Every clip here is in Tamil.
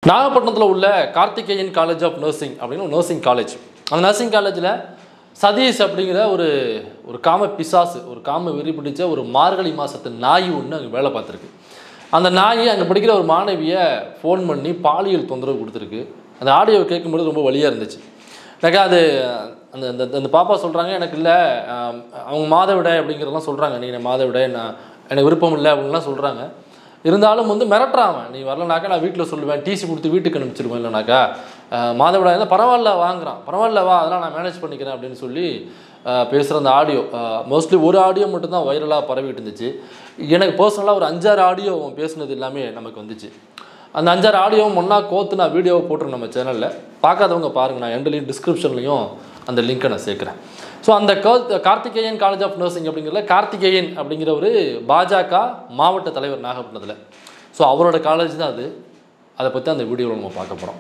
நாகப்பட்டினத்தில் உள்ள கார்த்திகேயன் காலேஜ் ஆஃப் நர்சிங் அப்படின்னு ஒரு நர்சிங் காலேஜ் அந்த நர்சிங் காலேஜில் சதீஷ் அப்படிங்கிற ஒரு ஒரு காம பிசாசு ஒரு காம வெறி பிடிச்ச ஒரு மார்கழி மாசத்து நாய் ஒன்று அங்கே வேலை பார்த்துருக்கு அந்த நாய் அங்கே படிக்கிற ஒரு மாணவியை ஃபோன் பண்ணி பாலியல் தொந்தரவு கொடுத்துருக்கு அந்த ஆடியோ கேட்கும்போது ரொம்ப வழியாக இருந்துச்சு எனக்கு அது அந்த அந்த அந்த பாப்பா சொல்கிறாங்க எனக்கு இல்லை அவங்க மாதவிடை அப்படிங்கிறதெல்லாம் சொல்கிறாங்க நீ மாதவிடை நான் எனக்கு விருப்பம் இல்லை அப்படின்லாம் சொல்கிறாங்க இருந்தாலும் வந்து மிரட்டுறான் நீ வரலனாக்கா நான் வீட்டில் சொல்லுவேன் டிசி கொடுத்து வீட்டுக்கு அனுப்பிச்சிருவேன் இல்லைனாக்கா அஹ் மாதவிடாய் இருந்தால் பரவாயில்ல வாங்குறான் பரவாயில்ல வா அதெல்லாம் நான் மேனேஜ் பண்ணிக்கிறேன் அப்படின்னு சொல்லி பேசுகிற அந்த ஆடியோ மோஸ்ட்லி ஒரு ஆடியோ மட்டும்தான் வைரலாக பரவிட்டு இருந்துச்சு எனக்கு பர்சனலாக ஒரு அஞ்சாறு ஆடியோ அவன் பேசுனது எல்லாமே நமக்கு வந்துச்சு அந்த அஞ்சாறு ஆடியோவும் ஒன்றா கோத்து நான் வீடியோவை போட்டுருவேன் நம்ம சேனலில் பார்க்காதவங்க பாருங்கள் நான் எண்ட்லையும் டிஸ்கிரிப்ஷன்லையும் அந்த லிங்க்கை நான் சேர்க்குறேன் ஸோ அந்த கா- கார்த்திகேயன் காலேஜ் ஆஃப் நர்சிங் அப்படிங்கிறதுல கார்த்திகேயன் அப்படிங்கிற ஒரு பாஜக மாவட்ட தலைவர் நாகப்பட்டினத்தில் ஸோ அவரோட காலேஜ் தான் அது அதை பற்றி அந்த வீடியோவில் நம்ம பார்க்க போகிறோம்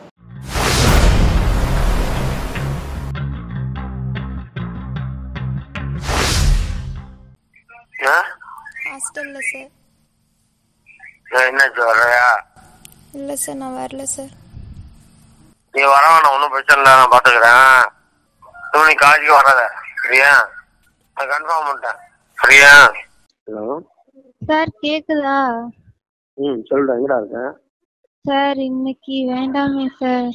ஆ? ஹாஸ்டல்ல சார் ஏன் என்னாச்சு வர்றையா இல்லை சார் நான் வரல சார் நீ வர வேணாம் ஒன்றும் பிரச்சனை இல்லை நான் பார்த்துக்கிறேன் இன்னும் நீ காலேஜுக்கு வராத சரியா நான் கன்ஃபார்ம் பண்ணிட்டேன் சரியா ஹலோ சார் கேக்குதா ம் சொல்லுடா எங்கடா இருக்க சார் இன்னைக்கு வேண்டாமே சார்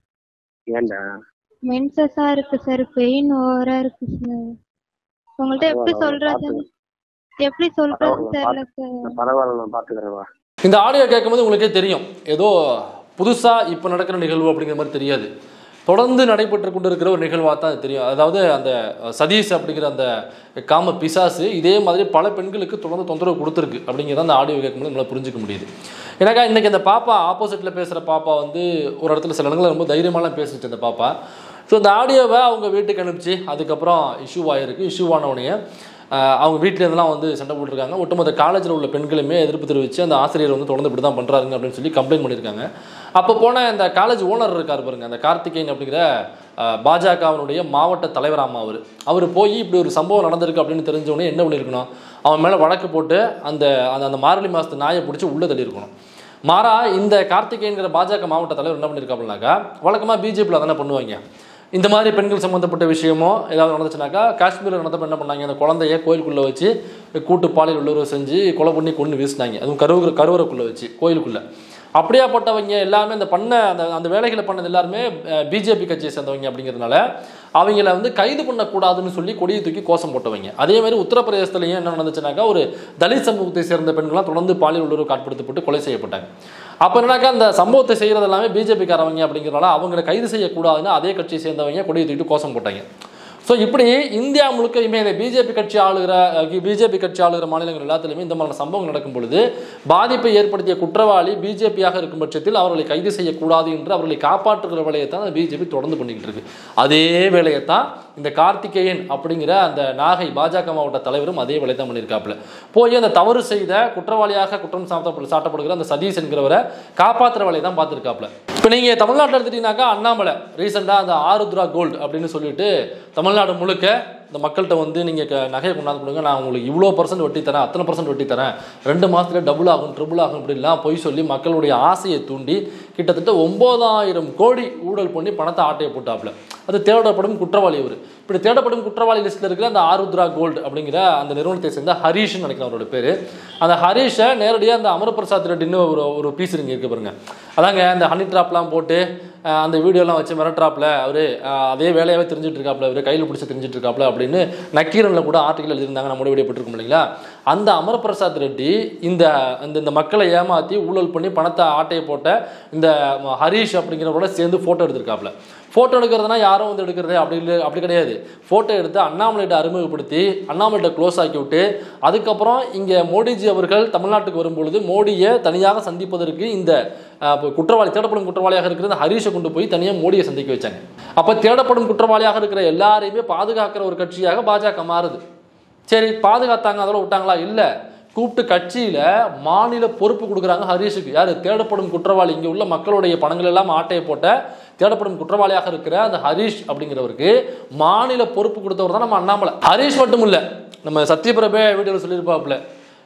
ஏன்டா மென்சஸா இருக்கு சார் பெயின் ஓவரா இருக்கு சார் உங்கள்ட்ட எப்படி பரவாயில்ல, சொல்றது எப்படி சொல்றதுன்னு தெரியல சார் பரவாயில்ல நான் பார்த்துக்கிறேன் வா இந்த ஆடியோ கேட்கும்போது உங்களுக்கே தெரியும் ஏதோ புதுசாக இப்போ நடக்கிற நிகழ்வு அப்படிங்கிற மாதிரி தெரியாது தொடர்ந்து நடைபெற்று கொண்டு இருக்கிற ஒரு நிகழ்வாக தான் அது தெரியும் அதாவது அந்த சதீஷ் அப்படிங்கிற அந்த காம பிசாசு இதே மாதிரி பல பெண்களுக்கு தொடர்ந்து தொந்தரவு கொடுத்துருக்கு அப்படிங்கிறத அந்த ஆடியோ கேட்கும்போது நம்மளால் புரிஞ்சுக்க முடியுது ஏன்னாக்கா இன்றைக்கி அந்த பாப்பா ஆப்போசிட்டில் பேசுகிற பாப்பா வந்து ஒரு இடத்துல சில இடங்களில் ரொம்ப தைரியமாலாம் பேசிச்சு அந்த பாப்பா ஸோ இந்த ஆடியோவை அவங்க வீட்டுக்கு அனுப்பிச்சு அதுக்கப்புறம் இஷ்யூ ஆகிருக்கு இஷ்யூ ஆனவுடனே ஆஹ் அவங்க வீட்டில் இருந்தெல்லாம் வந்து சண்டை போட்டிருக்காங்க ஒட்டுமொத்த காலேஜில் உள்ள பெண்களுமே எதிர்ப்பு தெரிவித்து அந்த ஆசிரியர் வந்து தொடர்ந்து இப்படி தான் பண்ணுறாருங்க அப்படின்னு சொல்லி கம்ப்ளைண்ட் பண்ணியிருக்காங்க அப்போ போன இந்த காலேஜ் ஓனர் இருக்கார் பாருங்க அந்த கார்த்திகேயன் அப்படிங்கிற பாஜகவினுடைய மாவட்ட தலைவராமா அவர் அவர் போய் இப்படி ஒரு சம்பவம் நடந்திருக்கு அப்படின்னு தெரிஞ்ச உடனே என்ன பண்ணியிருக்கணும் அவன் மேலே வழக்கு போட்டு அந்த அந்த அந்த மார்கழி மாதத்து நாயை பிடிச்சி உள்ளே தள்ளியிருக்கணும் மாறா இந்த கார்த்திகேயன்கிற பாஜக மாவட்ட தலைவர் என்ன பண்ணியிருக்காப்புனாக்கா வழக்கமாக பிஜேபியில் தானே பண்ணுவாங்க இந்த மாதிரி பெண்கள் சம்மந்தப்பட்ட விஷயமோ ஏதாவது நடந்துச்சுனாக்கா காஷ்மீரில் நடந்தப்ப என்ன பண்ணாங்க அந்த குழந்தைய கோயிலுக்குள்ளே வச்சு கூட்டு பாலியல் உள்ளுறவு செஞ்சு கொலை பண்ணி கொண்டு வீசினாங்க அதுவும் கருவ கருவறைக்குள்ளே வச்சு கோயிலுக்குள்ளே அப்படியாப்பட்டவங்க எல்லாமே அந்த பண்ண அந்த அந்த வேலைகளை பண்ணது எல்லாருமே பிஜேபி கட்சியை சேர்ந்தவங்க அப்படிங்கிறதுனால அவங்கள வந்து கைது பண்ணக்கூடாதுன்னு சொல்லி கொடியை தூக்கி கோஷம் போட்டவங்க அதே மாதிரி உத்தரப்பிரதேசத்துலையும் என்ன நடந்துச்சுனாக்கா ஒரு தலித் சமூகத்தை சேர்ந்த பெண்கள்லாம் தொடர்ந்து பாலியல் உணர்வு காட்படுத்தப்பட்டு கொலை செய்யப்பட்டாங்க அப்போ என்னன்னாக்கா அந்த சம்பவத்தை செய்கிறது எல்லாமே பிஜேபிக்காரவங்க அப்படிங்கிறனால அவங்களை கைது செய்யக்கூடாதுன்னு அதே கட்சியை சேர்ந்தவங்க கொடியை தூக்கிட்டு கோஷம் போட்டாங்க ஸோ இப்படி இந்தியா முழுக்கையுமே இந்த பிஜேபி கட்சி ஆளுகிற பிஜேபி கட்சி ஆளுகிற மாநிலங்கள் எல்லாத்துலேயுமே இந்த மாதிரியான சம்பவங்கள் நடக்கும் பொழுது பாதிப்பை ஏற்படுத்திய குற்றவாளி பிஜேபியாக இருக்கும் பட்சத்தில் அவர்களை கைது செய்யக்கூடாது என்று அவர்களை காப்பாற்றுகிற வேலையை தான் பிஜேபி தொடர்ந்து பண்ணிக்கிட்டு இருக்கு அதே வேலையை தான் இந்த கார்த்திகேயன் அப்படிங்கிற அந்த நாகை பாஜக மாவட்ட தலைவரும் அதே வேலையை தான் பண்ணியிருக்காப்புல போய் அந்த தவறு செய்த குற்றவாளியாக குற்றம் சாட்டப்படு சாட்டப்படுகிற அந்த சதீஷ் என்கிறவரை காப்பாற்றுற வேலையை தான் பார்த்துருக்காப்புல இப்போ நீங்கள் தமிழ்நாட்டில் எடுத்துட்டீங்கன்னாக்கா அண்ணாமலை ரீசெண்டாக அந்த ஆருத்ரா கோல்டு அப்படின்னு சொல்லிட்டு தமிழ்நாடு முழுக்க இந்த மக்கள்கிட்ட வந்து நீங்கள் நகையை கொண்டாந்து கொடுங்க நான் உங்களுக்கு இவ்வளோ பர்சன்ட் வட்டி தரேன் அத்தனை பர்சன்ட் வட்டி தரேன் ரெண்டு மாதத்துல டபுள் ஆகும் ட்ரிபிள் ஆகும் இப்படிலாம் பொய் சொல்லி மக்களுடைய ஆசையை தூண்டி கிட்டத்தட்ட ஒம்பதாயிரம் கோடி ஊழல் பண்ணி பணத்தை ஆட்டையை போட்டாப்புல அது தேடப்படும் குற்றவாளி அவர் இப்படி தேடப்படும் குற்றவாளி லிஸ்ட்டில் இருக்கிற அந்த ஆருத்ரா கோல்டு அப்படிங்கிற அந்த நிறுவனத்தை சேர்ந்த ஹரீஷ்னு நினைக்கிறேன் அவரோட பேர் அந்த ஹரீஷை நேரடியாக அந்த அமரபிரசாத் ரெட்டின்னு ஒரு ஒரு பீஸ் இங்கே இருக்கு பாருங்க அதாங்க அந்த ஹனி ட்ராப்லாம் போட்டு அஹ், அந்த வீடியோலாம் வச்சு மிரட்டுறாப்புல அவர் அதே வேலையாகவே தெரிஞ்சுட்டு இருக்காப்புல அவர் கையில் பிடிச்சி தெரிஞ்சுட்டு இருக்காப்புல அப்படின்னு நக்கீரனில் கூட ஆர்டிக்கல் எழுதியிருந்தாங்க நம்ம வீடியோ போட்டிருக்கோம் இல்லைங்களா அந்த அமரபிரசாத் ரெட்டி இந்த இந்த இந்த மக்களை ஏமாற்றி ஊழல் பண்ணி பணத்தை ஆட்டையை போட்ட இந்த ம- ஹரீஷ் அப்படிங்கிறவரோட சேர்ந்து ஃபோட்டோ எடுத்திருக்காப்புல ஃபோட்டோ எடுக்கிறதுனா யாரும் வந்து எடுக்கிறது அப்படி இல்லை அப்படி கிடையாது ஃபோட்டோ எடுத்து அண்ணாமலையிட்ட அறிமுகப்படுத்தி அண்ணாமலையிட்ட க்ளோஸ் ஆக்கி விட்டு அதுக்கப்புறம் இங்கே மோடிஜி அவர்கள் தமிழ்நாட்டுக்கு வரும்பொழுது மோடியை தனியாக சந்திப்பதற்கு இந்த அஹ், இப்போ குற்றவாளி தேடப்படும் குற்றவாளியாக இருக்கிற இந்த ஹரீஷை கொண்டு போய் தனியாக மோடியை சந்திக்க வச்சாங்க அப்போ தேடப்படும் குற்றவாளியாக இருக்கிற எல்லாரையுமே பாதுகாக்கிற ஒரு கட்சியாக பாஜக மாறுது சரி பாதுகாத்தாங்க அதோட விட்டாங்களா இல்லை கூப்பிட்டு கட்சியில் மாநில பொறுப்பு கொடுக்குறாங்க ஹரீஷுக்கு யார் தேடப்படும் குற்றவாளி இங்கே உள்ள மக்களுடைய பணங்கள் எல்லாம் ஆட்டையை போட்ட தேடப்படும் குற்றவாளியாக இருக்கிற அந்த ஹரீஷ் அப்படிங்கிறவருக்கு மாநில பொறுப்பு கொடுத்தவர் தான் நம்ம அண்ணாமலை ஹரீஷ் மட்டும் இல்லை நம்ம சத்யபிரபே வீடியோவில் சொல்லியிருப்பாப்புல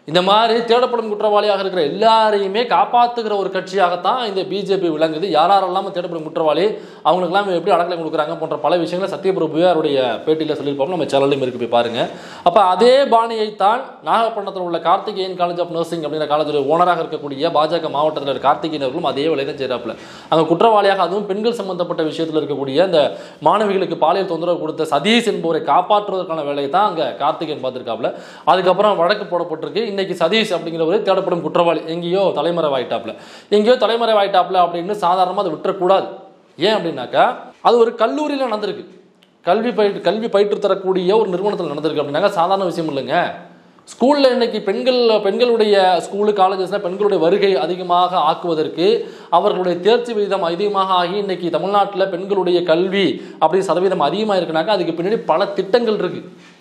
இந்த மாதிரி தேடப்படும் குற்றவாளியாக இருக்கிற எல்லாரையுமே காப்பாற்றுகிற ஒரு கட்சியாகத்தான் இந்த பிஜேபி விளங்குது யாரெல்லாம் தேடப்படும் குற்றவாளி அவங்களுக்கெல்லாம் எப்படி அடக்கலை கொடுக்குறாங்க போன்ற பல விஷயங்களை சத்யபிரபுவே அவருடைய பேட்டியில் சொல்லியிருப்பாங்க நம்ம சேனல்லையும் இருக்கு போய் பாருங்க அப்போ அதே பாணியைத்தான் நாகப்பட்டினத்தில் உள்ள கார்த்திகேயன் காலேஜ் ஆஃப் நர்சிங் அப்படிங்கிற காலேஜுடைய ஓனராக இருக்கக்கூடிய பாஜக மாவட்டத்தில் இருக்க கார்த்திகேயன் அவர்களும் அதே வேலையை தான் செய்கிறாப்புல அங்கே குற்றவாளியாக அதுவும் பெண்கள் சம்பந்தப்பட்ட விஷயத்தில் இருக்கக்கூடிய அந்த மாணவிகளுக்கு பாலியல் தொந்தரவு கொடுத்த சதீஷ் என்பவரை காப்பாற்றுவதற்கான வேலையை தான் அங்கே கார்த்திகேயன் பார்த்துருக்காப்புல அதுக்கப்புறம் வழக்கு போடப்பட்டிருக்கு இன்னைக்கு சதீஷ் அப்படிங்கிறவர் தேடப்படும் குற்றவாளி எங்கேயோ தலைமறைவாயிட்டாப்புல எங்கேயோ தலைமறைவாயிட்டாப்புல அப்படின்னு சாதாரணமாக அதை விட்டுறக்கூடாது ஏன் அப்படின்னாக்கா அது ஒரு கல்லூரியில் நடந்திருக்கு கல்வி பயிற்று கல்வி பயிற்று தரக்கூடிய ஒரு நிறுவனத்தில் நடந்திருக்கு அப்படின்னாக்கா சாதாரண விஷயம் இல்லைங்க ஸ்கூலில் இன்னைக்கு பெண்கள் பெண்களுடைய ஸ்கூலு காலேஜஸ்லாம் பெண்களுடைய வருகை அதிகமாக ஆக்குவதற்கு அவர்களுடைய தேர்ச்சி விகிதம் அதிகமாக ஆகி இன்னைக்கு தமிழ்நாட்டில் பெண்களுடைய கல்வி அப்படி சதவீதம் அதிகமாக இருக்குனாக்கா அதுக்கு பின்னாடி பல திட்டங்கள் இருக்கு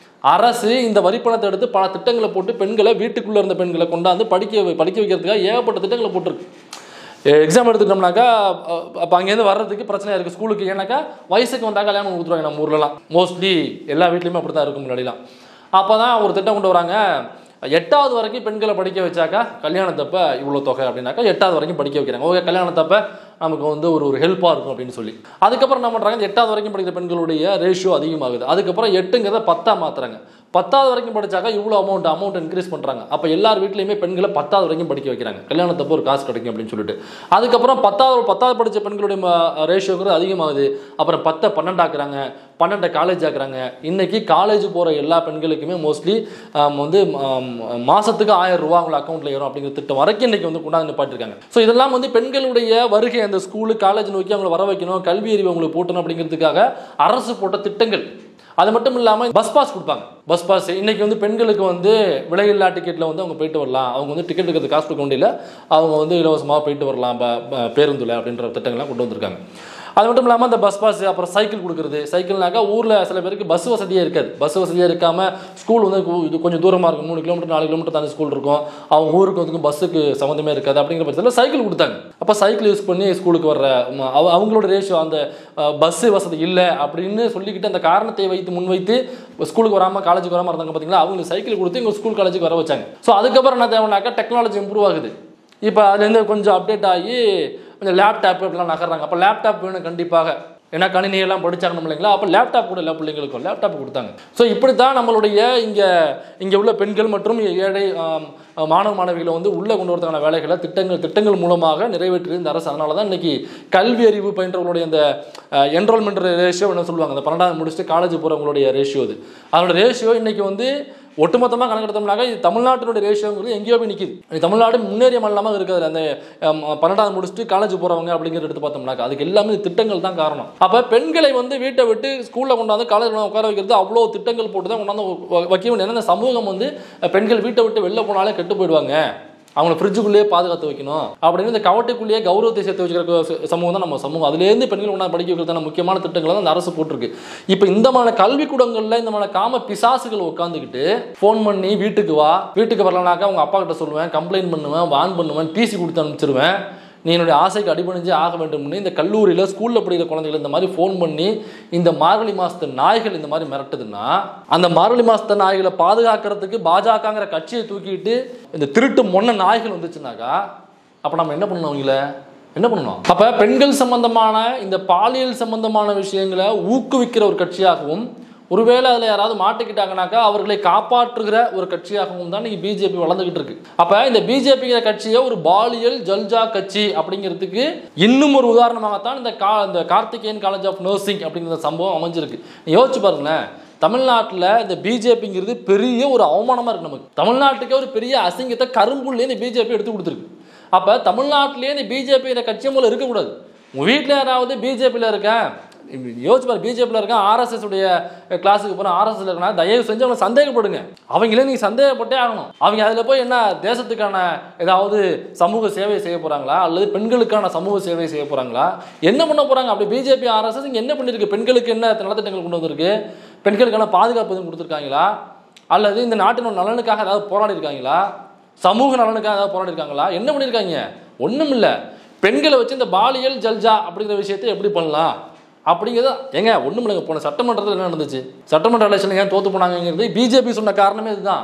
அரசு இந்த வரிப்பணத்தை எடுத்து பல திட்டங்களை போட்டு பெண்களை வீட்டுக்குள்ளே இருந்த பெண்களை கொண்டாந்து படிக்க வை- படிக்க வைக்கிறதுக்காக ஏகப்பட்ட திட்டங்களை போட்டிருக்கு எக்ஸாம் எடுத்துக்கிட்டோம்னாக்கா அப்போ அங்கேருந்து வர்றதுக்கு பிரச்சனையாக இருக்குது ஸ்கூலுக்கு ஏன்னாக்கா வயசுக்கு வந்தால் கல்யாணம் பண்ணி கொடுத்துருவாங்க நம்ம ஊர்லலாம் மோஸ்ட்லி எல்லா வீட்லேயுமே அப்படி தான் இருக்கும் முன்னாடிலாம் அப்போ தான் ஒரு திட்டம் கொண்டு வராங்க எட்டாவது வரைக்கும் பெண்களை படிக்க வச்சாக்கா கல்யாணத்தப்ப இவ்வளோ தொகை அப்படின்னாக்கா எட்டாவது வரைக்கும் படிக்க வைக்கிறாங்க ஓகே கல்யாணத்தப்ப நமக்கு வந்து ஒரு ஒரு ஹெல்ப்பாக இருக்கும் அப்படின்னு சொல்லி அதுக்கப்புறம் என்ன பண்ணுறாங்க இந்த எட்டாவது வரைக்கும் படிக்கிற பெண்களுடைய ரேஷியோ அதிகமாகுது அதுக்கப்புறம் எட்டுங்கிறத பத்தா மாத்துறாங்க பத்தாவது வரைக்கும் படிச்சாக்கா இவ்வளோ அமௌண்ட் அமௌண்ட் இன்க்ரீஸ் பண்ணுறாங்க அப்போ எல்லார் வீட்லையுமே பெண்களை பத்தாவது வரைக்கும் படிக்க வைக்கிறாங்க கல்யாணத்தப்போ ஒரு காசு கிடைக்கும் அப்படின்னு சொல்லிட்டு அதுக்கப்புறம் பத்தாவது பத்தாவது படித்த பெண்களுடைய ரேஷியோங்கிறது அதிகமாகுது அப்புறம் பத்தை பன்னெண்டாக்குறாங்க பன்னெண்டை காலேஜ் ஆக்குறாங்க இன்னைக்கு காலேஜ் போகிற எல்லா பெண்களுக்குமே மோஸ்ட்லி வந்து ஆம், மாசத்துக்கு ஆயிரம் ரூபா அவங்க அக்கௌண்ட்டில் ஏறும் அப்படிங்கிற திட்டம் வரைக்கும் இன்னைக்கு வந்து கொண்டாந்து நிப்பாட்டிருக்காங்க ஸோ இதெல்லாம் வந்து பெண்களுடைய வருகை அந்த ஸ்கூலு காலேஜ் நோக்கி அவங்களை வர வைக்கணும் கல்வி அறிவு அவங்களுக்கு போட்டணும் அப்படிங்கிறதுக்காக அரசு போட்ட திட்டங்கள் அது மட்டும் இல்லாமல் பஸ் பாஸ் கொடுப்பாங்க பஸ் பாஸ் இன்னைக்கு வந்து பெண்களுக்கு வந்து விலையில்லா டிக்கெட்டில் வந்து அவங்க போயிட்டு வரலாம் அவங்க வந்து டிக்கெட் எடுக்கிறது காசு கொடுக்க வேண்டியல அவங்க வந்து இலவசமாக போயிட்டு வரலாம் ப- ப- பேருந்துல அப்படின்ற திட்டங்கள்லாம் கொண்டு வந்திருக்காங்க அது மட்டும் இல்லாமல் அந்த பஸ் பாஸ் அப்புறம் சைக்கிள் கொடுக்குறது சைக்கிள்னாக்கா ஊரில் சில பேருக்கு பஸ் வசதியே இருக்காது பஸ் வசதியாக இருக்காமல் ஸ்கூல் வந்து கு- இது கொஞ்சம் தூரமாக இருக்கும் மூணு கிலோமீட்டர் நாலு கிலோமீட்டர் தாண்டி ஸ்கூல் இருக்கும் அவங்க ஊருக்கு வந்து பஸ்ஸுக்கு சம்மந்தமே இருக்காது அப்படிங்கிற பட்சத்தில் சைக்கிள் கொடுத்தாங்க அப்போ சைக்கிள் யூஸ் பண்ணி ஸ்கூலுக்கு வர்ற ம, அவ- அவங்களோட ரேஷியோ அந்த பஸ் வசதி இல்லை அப்படின்னு சொல்லிக்கிட்டு அந்த காரணத்தை வைத்து முன்வைத்து ஸ்கூலுக்கு வராமல் காலேஜுக்கு வராமல் இருந்தாங்க பார்த்தீங்களா அவங்களுக்கு சைக்கிள் கொடுத்து எங்கள் ஸ்கூல் காலேஜுக்கு வர வச்சாங்க ஸோ அதுக்கப்புறம் என்ன தேவைனாக்கா டெக்னாலஜி இம்ப்ரூவ் ஆகுது இப்போ அதுலேருந்து கொஞ்சம் அப்டேட் ஆகி கொஞ்சம் லேப்டாப் இப்படிலாம் நகர்றாங்க அப்போ லேப்டாப் வேணும் கண்டிப்பாக ஏன்னா கணினியெல்லாம் படிச்சாகணும் இல்லைங்களா அப்போ லேப்டாப் கூட எல்லா பிள்ளைங்களுக்கும் லேப்டாப் கொடுத்தாங்க ஸோ இப்படி தான் நம்மளுடைய இங்கே இங்கே உள்ள பெண்கள் மற்றும் ஏழை ஆம், மாணவ மாணவிகளை வந்து உள்ளே கொண்டு வரதுக்கான வேலைகளை திட்டங்கள் திட்டங்கள் மூலமாக நிறைவேற்றி இந்த அரசு அதனால தான் இன்னைக்கு கல்வி அறிவு பயின்றவங்களுடைய இந்த என்ரோல்மெண்ட் ரேஷியோ என்ன சொல்லுவாங்க அந்த பன்னெண்டாவது முடிச்சுட்டு காலேஜ் போகிறவங்களுடைய ரேஷியோ அது அதோட ரேஷியோ இன்னைக்கு வந்து ஒட்டுமொத்தமாக கணக்கெடுத்தோம்னாக்க இது தமிழ்நாட்டினுடைய ரேஷியோங்கிறது எங்கேயோ போய் நிற்கிது தமிழ்நாடு முன்னேறிய மாநிலமாக இருக்குது அந்த ஆம், பன்னெண்டாவது முடிச்சுட்டு காலேஜ் போகிறவங்க அப்படிங்கிறத எடுத்து பார்த்தோம்னாக்கா அதுக்கு எல்லாமே இந்த திட்டங்கள் தான் காரணம் அப்போ பெண்களை வந்து வீட்டை விட்டு ஸ்கூலில் கொண்டாந்து காலேஜில் உட்கார வைக்கிறது அவ்வளோ திட்டங்கள் போட்டு தான் கொண்டாந்து வ- வைக்க வேண்டிய ஏன்னா இந்த சமூகம் வந்து அஹ், பெண்கள் வீட்டை விட்டு வெளில போனாலே கெட்டு போயிடுவாங்க அவங்களை ஃப்ரிட்ஜுக்குள்ளேயே பாதுகாத்து வைக்கணும் அப்படின்னு இந்த கவட்டைக்குள்ளேயே கௌரவத்தை சேர்த்து வச்சுக்கிற ச- சமூகம் தான் நம்ம சமூகம் அதுலேருந்து பெண்கள் ஒன்றா படிக்க வைக்கிறதான முக்கியமான திட்டங்களை தான் இந்த அரசு போட்டிருக்கு இப்போ இந்த மாதிரி கல்விக்கூடங்களில் இந்த மாதிரி காம பிசாசுகள் உட்காந்துக்கிட்டு ஃபோன் பண்ணி வீட்டுக்கு வா வீட்டுக்கு வரலனாக்கா உங்கள் அப்பா கிட்ட சொல்லுவேன் கம்ப்ளைண்ட் பண்ணுவேன் வான் பண்ணுவேன் டிசி கொடுத்து அனுப்பிச்சிருவேன் நீ என்னுடைய ஆசைக்கு அடிபணிஞ்சு ஆக வேண்டும்னு இந்த கல்லூரியில் ஸ்கூலில் படிக்கிற குழந்தைகள் இந்த மாதிரி ஃபோன் பண்ணி இந்த மார்கழி மாசத்து நாய்கள் இந்த மாதிரி மிரட்டுதுன்னா அந்த மார்கழி மாசத்து நாய்களை பாதுகாக்கிறதுக்கு பாஜகங்கிற கட்சியை தூக்கிட்டு இந்த திருட்டு மொன்ன நாய்கள் வந்துச்சுனாக்கா அப்போ நம்ம என்ன பண்ணணும் அவங்கள என்ன பண்ணணும் அப்போ பெண்கள் சம்பந்தமான இந்த பாலியல் சம்பந்தமான விஷயங்களை ஊக்குவிக்கிற ஒரு கட்சியாகவும் ஒருவேளை அதில் யாராவது மாட்டிக்கிட்டாங்கனாக்கா அவர்களை காப்பாற்றுகிற ஒரு கட்சியாகவும் தான் இன்னைக்கு பிஜேபி வளர்ந்துகிட்டு இருக்கு அப்போ இந்த பிஜேபிங்கிற கட்சியை ஒரு பாலியல் ஜல்ஜா கட்சி அப்படிங்கிறதுக்கு இன்னும் ஒரு உதாரணமாகத்தான் இந்த கா இந்த கார்த்திகேயன் காலேஜ் ஆஃப் நர்சிங் அப்படிங்கிற சம்பவம் அமைஞ்சிருக்கு நீ யோசிச்சு பாருங்களேன் தமிழ்நாட்டில் இந்த பிஜேபிங்கிறது பெரிய ஒரு அவமானமாக இருக்கு நமக்கு தமிழ்நாட்டுக்கே ஒரு பெரிய அசிங்கத்தை கரும்புள்ளே இந்த பிஜேபி எடுத்து கொடுத்துருக்கு அப்போ தமிழ்நாட்டிலேயே இந்த பிஜேபிங்கிற கட்சி மூலம் இருக்கக்கூடாது உங்கள் வீட்டில் யாராவது பிஜேபியில் இருக்கேன் யோசிச்சு பாரு பிஜேபியில் இருக்கான் ஆர்எஸ்எஸ் உடைய கிளாஸுக்கு போகிற ஆர்எஸ்எஸ் இருக்கா தயவு செஞ்சு அவனை சந்தேகப்படுங்க அவங்களே நீங்கள் சந்தேகப்பட்டே ஆகணும் அவங்க அதில் போய் என்ன தேசத்துக்கான ஏதாவது சமூக சேவை செய்ய போகிறாங்களா அல்லது பெண்களுக்கான சமூக சேவை செய்ய போகிறாங்களா என்ன பண்ண போகிறாங்க அப்படி பிஜேபி ஆர்எஸ்எஸ் இங்கே என்ன பண்ணியிருக்கு பெண்களுக்கு என்ன நலத்திட்டங்கள் கொண்டு வந்திருக்கு பெண்களுக்கான பாதுகாப்பு எதுவும் கொடுத்துருக்காங்களா அல்லது இந்த நாட்டினோட நலனுக்காக ஏதாவது போராடி இருக்காங்களா சமூக நலனுக்காக ஏதாவது போராடி இருக்காங்களா என்ன பண்ணியிருக்காங்க ஒன்றும் இல்லை பெண்களை வச்சு இந்த பாலியல் ஜல்ஜா அப்படிங்கிற விஷயத்தை எப்படி பண்ணலாம் அப்படிங்கிறது ஏங்க ஒன்றும் இல்லைங்க போன சட்டமன்றத்தில் என்ன நடந்துச்சு சட்டமன்ற எலெக்ஷன் ஏன் தோத்து போனாங்கிறது பிஜேபி சொன்ன காரணமே இதுதான்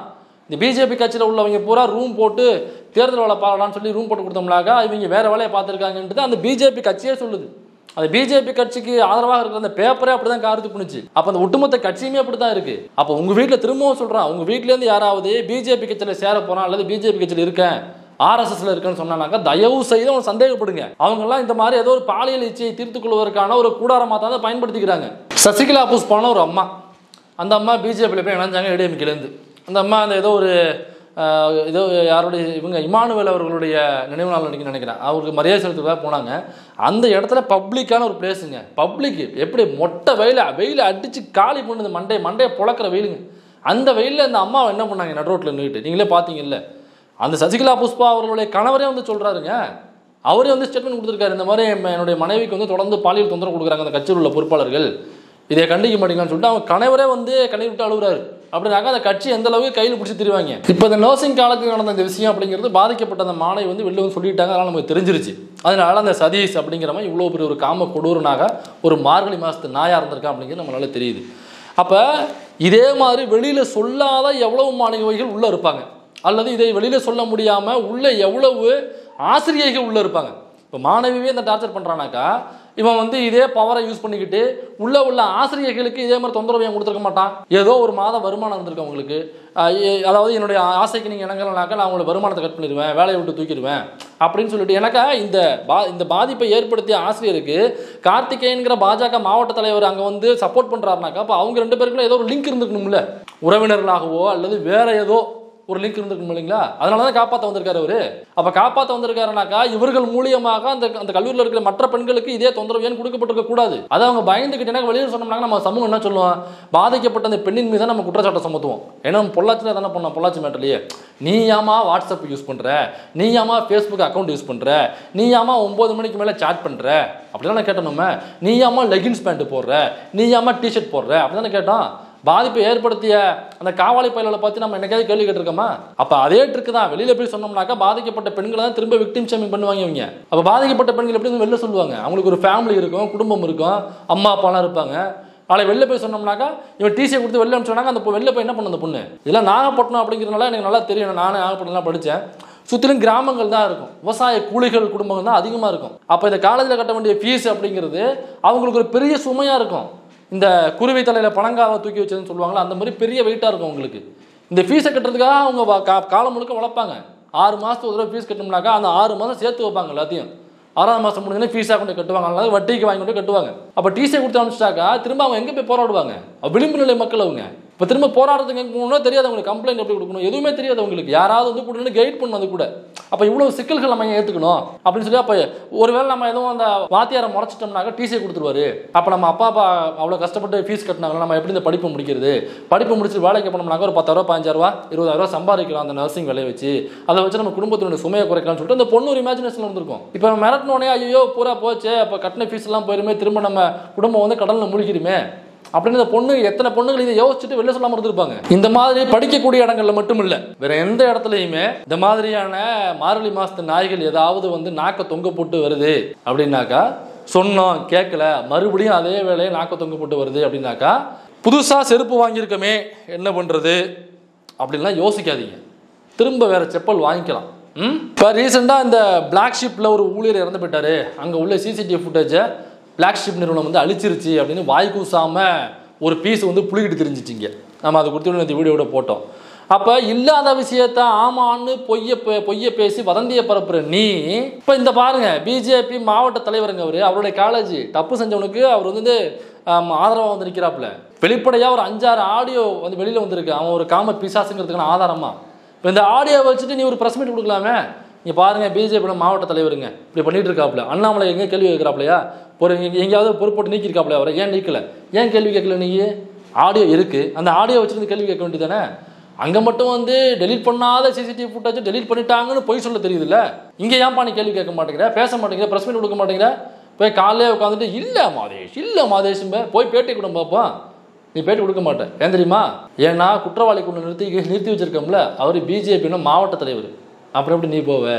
இந்த பிஜேபி கட்சியில் உள்ளவங்க பூரா ரூம் போட்டு தேர்தல் வேலை பார்க்கலாம்னு சொல்லி ரூம் போட்டு கொடுத்தோம்னாக்கா இவங்க வேற வேலையை பார்த்துருக்காங்கன்ட்டு அந்த பிஜேபி கட்சியே சொல்லுது அந்த பிஜேபி கட்சிக்கு ஆதரவாக இருக்கிற அந்த பேப்பரே அப்படிதான் காரத்து பண்ணுச்சு அப்போ அந்த ஒட்டுமொத்த கட்சியுமே அப்படி தான் இருக்கு அப்போ உங்க வீட்டில் திரும்பவும் சொல்றான் உங்க வீட்ல இருந்து யாராவது பிஜேபி கட்சியில் சேர போறான் அல்லது பிஜேபி கட்சியில் இருக்கேன் ஆர்எஸ்எஸ்ல இருக்கேன்னு சொன்னானாக்கா தயவு செய்து அவங்க சந்தேகப்படுங்க அவங்கெல்லாம் இந்த மாதிரி ஏதோ ஒரு பாலியல் இச்சையை தீர்த்து கொள்வதற்கான ஒரு கூடாரமாக தான் அதை பயன்படுத்திக்கிறாங்க சசிகலா புஷ்பான ஒரு அம்மா அந்த அம்மா பிஜேபியில் போய் இணைஞ்சாங்க ஏடிஎம்கேலேருந்து அந்த அம்மா அந்த ஏதோ ஒரு ஆஹ், ஏதோ யாருடைய இவங்க இமானுவேல் அவர்களுடைய நினைவு நாள் அன்னைக்கு நினைக்கிறேன் அவருக்கு மரியாதை செலுத்துறதுக்காக போனாங்க அந்த இடத்துல பப்ளிக்கான ஒரு பிளேஸுங்க பப்ளிக் எப்படி மொட்டை வெயில வெயில அடிச்சு காலி பண்ணுது மண்டே மண்டையை புழக்கிற வெயிலுங்க அந்த வெயிலில் அந்த அம்மா என்ன பண்ணாங்க நடுரோட்டில் நின்றுட்டு நீங்களே பார்த்தீங்கல்ல அந்த சசிகலா புஷ்பா அவர்களுடைய கணவரே வந்து சொல்றாருங்க அவரே வந்து ஸ்டேட்மெண்ட் கொடுத்துருக்காரு இந்த மாதிரி என் என்னுடைய மனைவிக்கு வந்து தொடர்ந்து பாலியல் தொந்தரவு கொடுக்குறாங்க அந்த கட்சியில் உள்ள பொறுப்பாளர்கள் இதை கண்டிக்க மாட்டீங்களான்னு சொல்லிட்டு அவங்க கணவரே வந்து கண்ணீர் விட்டு அழுகுறாரு அப்படின்னாக்கா அந்த கட்சி எந்த அளவுக்கு கையில் பிடிச்சி திரிவாங்க இப்போ இந்த நர்சிங் காலத்தில் நடந்த இந்த விஷயம் அப்படிங்கிறது பாதிக்கப்பட்ட அந்த மாணவி வந்து வெளில வந்து சொல்லிட்டாங்க அதனால் நமக்கு தெரிஞ்சிருச்சு அதனால அந்த சதீஷ் அப்படிங்கிறவன் இவ்வளோ பெரிய ஒரு காம கொடூரனாக ஒரு மார்கழி மாதத்து நாயாக இருந்திருக்கான் அப்படிங்கிறது நம்மளால தெரியுது அப்போ இதே மாதிரி வெளியில் சொல்லாத எவ்வளவு மாணவிகள் உள்ளே இருப்பாங்க அல்லது இதை வெளியில் சொல்ல முடியாமல் உள்ள எவ்வளவு ஆசிரியைகள் உள்ளே இருப்பாங்க இப்போ மாணவியே இந்த டார்ச்சர் பண்ணுறானாக்கா இவன் வந்து இதே பவரை யூஸ் பண்ணிக்கிட்டு உள்ள உள்ள ஆசிரியர்களுக்கு இதே மாதிரி தொந்தரவு ஏன் கொடுத்துருக்க மாட்டான் ஏதோ ஒரு மாத வருமானம் இருந்திருக்கு அவங்களுக்கு ஆஹ் எ- அதாவது என்னுடைய ஆசைக்கு நீங்கள் இணங்கலனாக்கா நான் உங்களோட வருமானத்தை கட் பண்ணிடுவேன் வேலையை விட்டு தூக்கிடுவேன் அப்படின்னு சொல்லிட்டு எனக்கா இந்த பா இந்த பாதிப்பை ஏற்படுத்திய ஆசிரியருக்கு கார்த்திகேயன்கிற பாஜக மாவட்ட தலைவர் அங்கே வந்து சப்போர்ட் பண்ணுறாருனாக்கா அப்போ அவங்க ரெண்டு பேருக்குள்ள ஏதோ ஒரு லிங்க் இருந்திருக்கணும்ல உறவினர்களாகவோ அல்லது வேற ஏதோ ஒரு லிங்க் இருந்திருக்கும் இல்லைங்களா அதனால தான் காப்பாற்ற வந்திருக்காரு அவரு அப்ப காப்பாற்ற வந்திருக்காருனாக்கா இவர்கள் மூலியமாக அந்த அந்த கல்லூரியில் இருக்கிற மற்ற பெண்களுக்கு இதே தொந்தரவு ஏன் கொடுக்கப்பட்டிருக்க கூடாது அதை அவங்க பயந்துக்கிட்டே வெளியில் சொன்னோம்னாங்க நம்ம சமூகம் என்ன சொல்லுவோம் பாதிக்கப்பட்ட அந்த பெண்ணின் மீது தான் நம்ம குற்றச்சாட்டை சுமத்துவோம் ஏன்னா நம்ம பொள்ளாச்சியில் தானே பண்ணோம் பொள்ளாச்சி மேட்டர்லையே நீ ஏமா வாட்ஸ்அப் யூஸ் பண்ற நீ ஏமா ஃபேஸ்புக் அக்கௌண்ட் யூஸ் பண்ற நீ ஏமா ஒன்பது மணிக்கு மேலே சாட் பண்ற அப்படிலாம் நான் கேட்டோம் நம்ம நீ ஏமா லெகின்ஸ் பேண்ட் போடுற நீ ஏமா டிஷர்ட் போடுற அப்படிதானே கேட்டோம் பாதிப்பை ஏற்படுத்திய அந்த காவாலி பயல்களை பற்றி நம்ம என்னைக்காவது கேள்வி கேட்டிருக்கோமா அப்போ அதே ட்ரிக்கு தான் வெளியில் போய் சொன்னோம்னாக்கா பாதிக்கப்பட்ட பெண்களை தான் திரும்ப விக்டிம் ஷேமிங் பண்ணுவாங்க இவங்க அப்போ பாதிக்கப்பட்ட பெண்கள் எப்படி வந்து வெளில சொல்லுவாங்க அவங்களுக்கு ஒரு ஃபேமிலி இருக்கும் குடும்பம் இருக்கும் அம்மா அப்பாலாம் இருப்பாங்க நாளை வெளில போய் சொன்னோம்னாக்கா இவன் டிசியை கொடுத்து வெளில அனுப்பிச்சோன்னாங்க அந்த பொ- வெளில போய் என்ன பண்ண அந்த பொண்ணு இதெல்லாம் நாகப்பட்டினம் அப்படிங்கிறதுனால எனக்கு நல்லா தெரியும் நானே நாகப்பட்டினம்லாம் படித்தேன் சுற்றிலும் கிராமங்கள் தான் இருக்கும் விவசாய கூலிகள் குடும்பங்கள் தான் அதிகமாக இருக்கும் அப்போ இந்த காலேஜில் கட்ட வேண்டிய ஃபீஸ் அப்படிங்கிறது அவங்களுக்கு ஒரு பெரிய சுமையாக இருக்கும் இந்த குருவி தலையில் பணங்காவை தூக்கி வச்சதுன்னு சொல்லுவாங்களா அந்த மாதிரி பெரிய வெயிட்டாக இருக்கும் உங்களுக்கு இந்த ஃபீஸை கட்டுறதுக்காக அவங்க வா- கா- காலம் முழுக்க வளர்ப்பாங்க ஆறு மாதத்துக்கு ஒரு தடவை ஃபீஸ் கட்டணும்னாக்கா அந்த ஆறு மாதம் சேர்த்து வைப்பாங்க எல்லாத்தையும் ஆறாம் மாதம் முடிஞ்சோடனே ஃபீஸாக கொண்டு கட்டுவாங்க அல்லது வட்டிக்கு வாங்கி கொண்டு கட்டுவாங்க அப்போ டிசியை கொடுத்து அனுப்பிச்சிட்டாக்கா திரும்ப அவங்க எங்கே போய் போராடுவாங்க அப்ப விளிம்பு நிலை மக்கள் அவங்க இப்போ திரும்ப போராடுறதுக்கு எங்கே போகணும்னா தெரியாது அவங்களுக்கு கம்ப்ளைண்ட் எப்படி கொடுக்கணும் எதுவுமே தெரியாது அவங்களுக்கு யாராவது வந்து கூட கைட் பண்ணணும் அது கூட அப்போ இவ்வளோ சிக்கல்கள் நம்ம ஏன் ஏற்றுக்கணும் அப்படின்னு சொல்லி அப்போ ஒருவேளை நம்ம எதுவும் அந்த வாத்தியாரை முறைச்சிட்டோம்னாக்க டிசியை கொடுத்துருவாரு அப்போ நம்ம அப்பா அப்பா அவ்வளோ கஷ்டப்பட்டு ஃபீஸ் கட்டினாங்க நம்ம எப்படி இந்த படிப்பை முடிக்கிறது படிப்பு முடிச்சு வேலைக்கு போனோம்னாக்க ஒரு பத்தாயிரம் பதினஞ்சாயிரரூவா இருபதாயிரரூவா சம்பாதிக்கலாம் அந்த நர்சிங் வேலையை வச்சு அதை வச்சு நம்ம குடும்பத்தினுடைய சுமையை குறைக்கலாம்னு சொல்லிட்டு அந்த பொண்ணு ஒரு இமேஜினேஷன் இருந்திருக்கும் இப்போ மிரட்டினோடனே ஐயோ பூரா போச்சே அப்போ கட்டின ஃபீஸ் எல்லாம் போயிருமே திரும்ப நம்ம குடும்பம் வந்து கடலில் முழிக்கிறோமே அப்படின்னு இந்த பொண்ணு எத்தனை பொண்ணுகள் இதை யோசிச்சுட்டு வெளில சொல்லாம இருந்திருப்பாங்க இந்த மாதிரி படிக்கக்கூடிய இடங்கள்ல மட்டும் இல்ல வேற எந்த இடத்துலயுமே இந்த மாதிரியான மார்கழி மாசத்து நாய்கள் ஏதாவது வந்து நாக்க தொங்க போட்டு வருது அப்படின்னாக்கா சொன்னோம் கேட்கல மறுபடியும் அதே வேலையை நாக்க தொங்க போட்டு வருது அப்படின்னாக்கா புதுசா செருப்பு வாங்கியிருக்கமே என்ன பண்றது அப்படின்லாம் யோசிக்காதீங்க திரும்ப வேற செப்பல் வாங்கிக்கலாம் ம் இப்போ ரீசெண்டாக இந்த பிளாக் ஷிப்பில் ஒரு ஊழியர் இறந்து போயிட்டாரு அங்கே உள்ள சிசிடிவி ஃபுட்டேஜை பிளாக் ஷிப் நிறுவனம் வந்து அழிச்சிருச்சு அப்படின்னு வாய் கூசாம ஒரு பீஸ் வந்து புளிக்கிட்டு தெரிஞ்சிச்சிங்க நம்ம அதை கொடுத்து இந்த வீடியோட போட்டோம் அப்போ இல்லாத விஷயத்த ஆமான்னு பொய்ய பே- பொய்ய பேசி வதந்திய பரப்புற நீ இப்போ இந்த பாருங்க பிஜேபி மாவட்ட தலைவருங்க அவர் அவருடைய காலேஜ் தப்பு செஞ்சவனுக்கு அவர் வந்து ஆதரவாக வந்து நிற்கிறாப்புல வெளிப்படையாக ஒரு அஞ்சாறு ஆடியோ வந்து வெளியில் வந்திருக்கு அவன் ஒரு காம பிசாசுங்கிறதுக்கான ஆதாரமா இப்போ இந்த ஆடியோ வச்சுட்டு நீ ஒரு ப்ரெஸ் மீட் கொடுக்கலாமே நீங்க பாருங்க பிஜேபி மாவட்ட தலைவருங்க இப்படி பண்ணிட்டு இருக்காப்புல அண்ணாமலை எங்க கேள்வி கேட்கிறாப்லையா ஒரு எங்க- எங்கேயாவது பொறுப்போட்டு நீக்கியிருக்காப்லையா அவரை ஏன் நீக்கல ஏன் கேள்வி கேட்கல நீ ஆடியோ இருக்கு அந்த ஆடியோ வச்சிருந்து கேள்வி கேட்க வேண்டியதானே அங்க மட்டும் வந்து டெலீட் பண்ணாத சிசிடிவி ஃபுட்டேஜ் டெலீட் பண்ணிட்டாங்கன்னு பொய் சொல்ல தெரியுதுல்ல இங்க ஏன்பா நீ கேள்வி கேட்க மாட்டேங்கிற பேச மாட்டேங்கிற ப்ரெஸ் மீட் கொடுக்க மாட்டேங்கிற போய் காலையிலே உட்காந்துட்டு இல்ல மாதேஷ் இல்ல மாதேஷும்ப போய் பேட்டி கூட பார்ப்போம் நீ பேட்டி கொடுக்க மாட்டேன் ஏன் தெரியுமா ஏன்னா குற்றவாளி கொண்டு நிறுத்தி நிறுத்தி வச்சிருக்கோம்ல அவர் பிஜேபின்னு மாவட்ட தலைவர் அப்புறம் எப்படி நீ போவ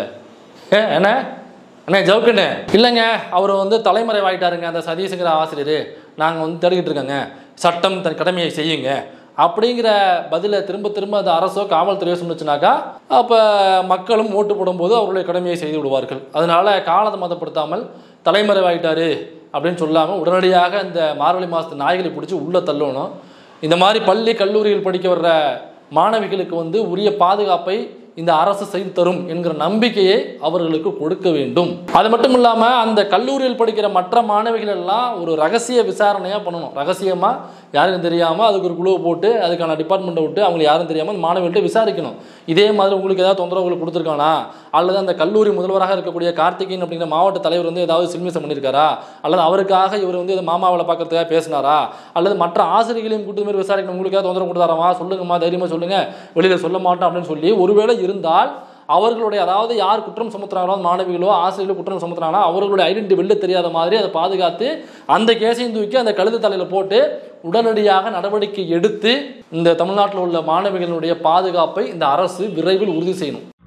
ஏ என்ன அண்ணே ஜவுக்குண்ணே இல்லைங்க அவர் வந்து தலைமறைவாயிட்டாருங்க அந்த சதீஷுங்கிற ஆசிரியர் நாங்கள் வந்து தேடிக்கிட்டு இருக்கோங்க சட்டம் தன் கடமையை செய்யுங்க அப்படிங்கிற பதிலை திரும்ப திரும்ப அந்த அரசோ காவல்துறையோ சொன்னுச்சுனாக்கா அப்போ மக்களும் ஓட்டு போடும்போது அவர்களுடைய கடமையை செய்து விடுவார்கள் அதனால காலதாமதப்படுத்தாமல் தலைமறைவாயிட்டாரு அப்படின்னு சொல்லாமல் உடனடியாக இந்த மார்கழி மாதத்து நாய்களை பிடிச்சி உள்ளே தள்ளணும் இந்த மாதிரி பள்ளி கல்லூரியில் படிக்க வர்ற மாணவிகளுக்கு வந்து உரிய பாதுகாப்பை இந்த அரசு செய்து தரும் என்கிற நம்பிக்கையை அவர்களுக்கு கொடுக்க வேண்டும் அது மட்டும் இல்லாமல் அந்த கல்லூரியில் படிக்கிற மற்ற மாணவிகள் எல்லாம் ஒரு ரகசிய விசாரணையாக பண்ணணும் ரகசியமாக யாருக்கும் தெரியாமல் அதுக்கு ஒரு குழுவை போட்டு அதுக்கான டிபார்ட்மெண்ட்டை விட்டு அவங்க யாரும் தெரியாமல் அந்த மாணவிகள்கிட்ட விசாரிக்கணும் இதே மாதிரி உங்களுக்கு ஏதாவது தொந்தரவுகள் கொடுத்துருக்கானா அல்லது அந்த கல்லூரி முதல்வராக இருக்கக்கூடிய கார்த்திகேயன் அப்படிங்கிற மாவட்ட தலைவர் வந்து ஏதாவது சில்மிசம் பண்ணியிருக்காரா அல்லது அவருக்காக இவர் வந்து மாமாவில் பார்க்கறதுக்காக பேசினாரா அல்லது மற்ற ஆசிரியர்களையும் கூட்டு மாதிரி விசாரிக்கணும் உங்களுக்கு ஏதாவது தொந்தரவு கொடுத்தாராமா சொல்லுங்கம்மா தைரியமாக சொல்லுங்க வெளியில் சொல்ல மாட்டோம் அப்படின்னு சொல்லி ஒருவேளை இருந்தால் அவர்களுடைய அதாவது யார் குற்றம் சுமத்துறாங்களோ அந்த மாணவிகளோ ஆசிரியர்களோ குற்றம் சுமத்துறாங்களோ அவர்களுடைய ஐடென்டி வெளில தெரியாத மாதிரி அதை பாதுகாத்து அந்த கேஸையும் தூக்கி அந்த கழுது தலையில் போட்டு உடனடியாக நடவடிக்கை எடுத்து இந்த தமிழ்நாட்டில் உள்ள மாணவிகளுடைய பாதுகாப்பை இந்த அரசு விரைவில் உறுதி செய்யணும்